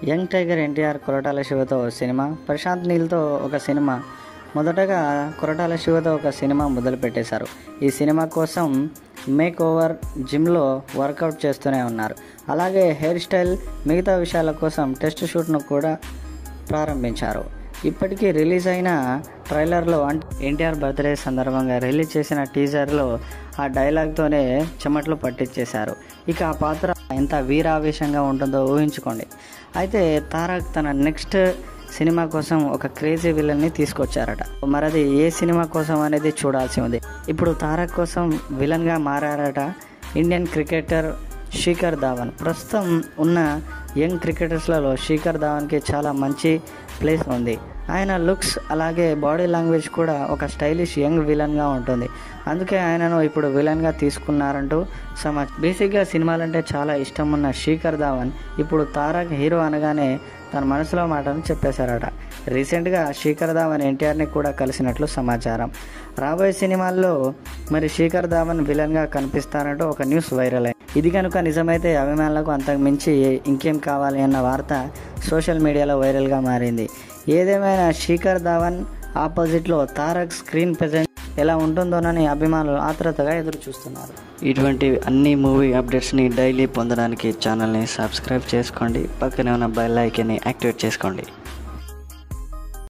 young tiger NTR Koratala శివతో సినిమా ప్రశాంత్ నీల్తో ఒక సినిమా మొదటగా కొరటాల శివతో ఒక సినిమా మొదలుపెట్టేశారు ఈ సినిమా కోసం మేక్ ఓవర్ జిమ్లో వర్కౌట్ చేస్తూనే ఉన్నారు అలాగే హెయిర్ స్టైల్ మిగతా విషయాల కోసం టెస్ట్ షూట్ను కూడా ప్రారంభించారు ఇప్పటికీ రిలీజ్ అయిన ట్రైలర్లో అంటే ఎన్టీఆర్ బర్త్డే సందర్భంగా రిలీజ్ చేసిన టీజర్లో ఆ డైలాగ్తోనే చెమట్లు పట్టించేశారు ఇక ఆ పాత్ర ఎంత వీరావేశంగా ఉంటుందో ఊహించుకోండి అయితే తారక్ తన నెక్స్ట్ సినిమా కోసం ఒక క్రేజీ విలన్ని తీసుకొచ్చారట మరి అది ఏ సినిమా కోసం అనేది చూడాల్సి ఉంది ఇప్పుడు తారక్ కోసం విలన్గా మారారట ఇండియన్ క్రికెటర్ శిఖర్ ధావన్ ప్రస్తుతం ఉన్న యంగ్ క్రికెటర్స్లలో శిఖర్ ధావన్కి చాలా మంచి ప్లేస్ ఉంది ఆయన లుక్స్ అలాగే బాడీ లాంగ్వేజ్ కూడా ఒక స్టైలిష్ యంగ్ విలన్గా ఉంటుంది అందుకే ఆయనను ఇప్పుడు విలన్గా తీసుకున్నారంటూ సమాజ్ బేసిక్గా సినిమాలంటే చాలా ఇష్టం ఉన్న శిఖర్ ధావన్ ఇప్పుడు తారక్ హీరో అనగానే తన మనసులో మాటను చెప్పేశారట రీసెంట్గా శిఖర్ ధావన్ ఎన్టీఆర్ని కూడా కలిసినట్లు సమాచారం రాబోయే సినిమాల్లో మరి శిఖర్ ధావన్ విలన్గా కనిపిస్తారంటూ ఒక న్యూస్ వైరల్ అయింది ఇది కనుక నిజమైతే అభిమానులకు అంతకు మించి ఇంకేం కావాలి అన్న వార్త సోషల్ మీడియాలో వైరల్గా మారింది ఏదేమైనా శిఖర్ ధావన్ ఆపోజిట్లో తారక్ స్క్రీన్ ప్రజెంట్ ఎలా ఉంటుందోనని అభిమానులు ఆత్రుతగా ఎదురు చూస్తున్నారు ఇటువంటి అన్ని మూవీ అప్డేట్స్ని డైలీ పొందడానికి ఛానల్ని సబ్స్క్రైబ్ చేసుకోండి పక్కనే ఉన్న బెల్ ఐకన్ని యాక్టివేట్ చేసుకోండి